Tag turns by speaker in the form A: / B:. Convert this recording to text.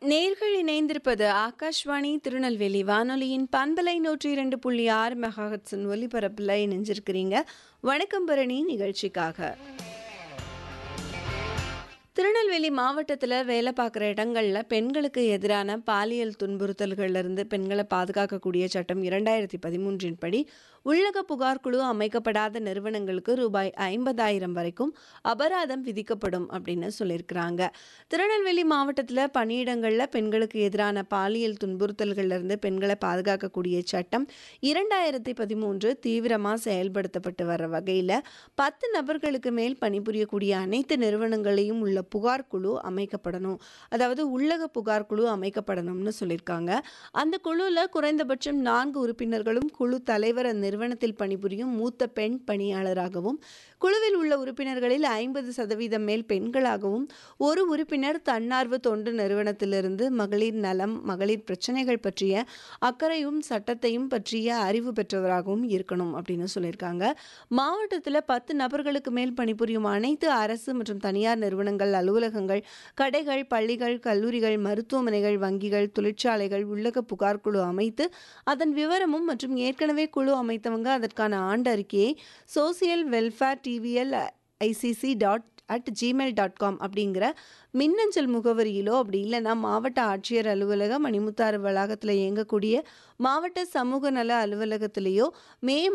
A: நேர்கள் இணைந்திருப்பது ஆகாஷ்வாணி திருநெல்வேலி வானொலியின் பண்பலை நூற்றி இரண்டு புள்ளி ஆறு மெகாஹட்ஸின் ஒலிபரப்பில் இணைஞ்சிருக்கிறீங்க வணக்கம் பரணி நிகழ்ச்சிக்காக திருநெல்வேலி மாவட்டத்தில் வேலை பார்க்குற இடங்களில் பெண்களுக்கு எதிரான பாலியல் துன்புறுத்தல்கள்ல இருந்து பெண்களை பாதுகாக்கக்கூடிய சட்டம் இரண்டாயிரத்தி பதிமூன்றின் படி உள்ளக புகார் குழு அமைக்கப்படாத நிறுவனங்களுக்கு ரூபாய் ஐம்பதாயிரம் வரைக்கும் அபராதம் விதிக்கப்படும் அப்படின்னு சொல்லியிருக்கிறாங்க திருநெல்வேலி மாவட்டத்தில் பணியிடங்களில் பெண்களுக்கு எதிரான பாலியல் துன்புறுத்தல்கள்ல இருந்து பெண்களை பாதுகாக்கக்கூடிய சட்டம் இரண்டாயிரத்தி பதிமூன்று தீவிரமாக செயல்படுத்தப்பட்டு வர்ற வகையில் பத்து நபர்களுக்கு மேல் பணிபுரியக்கூடிய அனைத்து நிறுவனங்களையும் உள்ள புகார் குழு அமைக்கப்படணும் அதாவது உள்ளக புகார் குழு அமைக்கப்படணும்னு சொல்லியிருக்காங்க அந்த குழுவில் குறைந்தபட்சம் நான்கு உறுப்பினர்களும் குழு தலைவர் அந்நிறுவனத்தில் பணிபுரியும் மூத்த பெண் பணியாளராகவும் குழுவில் உள்ள உறுப்பினர்களில் ஐம்பது சதவீதம் மேல் பெண்களாகவும் ஒரு உறுப்பினர் தன்னார்வ தொண்டு நிறுவனத்திலிருந்து மகளிர் நலம் மகளிர் பிரச்சனைகள் பற்றிய அக்கறையும் சட்டத்தையும் பற்றிய அறிவு பெற்றவராகவும் இருக்கணும் அப்படின்னு சொல்லியிருக்காங்க மாவட்டத்தில் பத்து நபர்களுக்கு மேல் பணிபுரியும் அனைத்து அரசு மற்றும் தனியார் நிறுவனங்கள் அலுவலகங்கள் கடைகள் பள்ளிகள் கல்லூரிகள் மருத்துவமனைகள் வங்கிகள் தொழிற்சாலைகள் உள்ளக புகார் குழு அமைத்து அதன் விவரமும் மற்றும் ஏற்கனவே குழு அமைத்தவங்க அதற்கான ஆண்டு அறிக்கையை social welfare TVL ICC dot at Gmail dot com அப்படிங்கிற மின்னஞ்சல் முகவரியிலோ அப்படி இல்லைன்னா மாவட்ட ஆட்சியர் அலுவலகம் மணிமுத்தாறு வளாகத்தில் இயங்கக்கூடிய மாவட்ட சமூக நல அலுவலகத்திலேயோ மே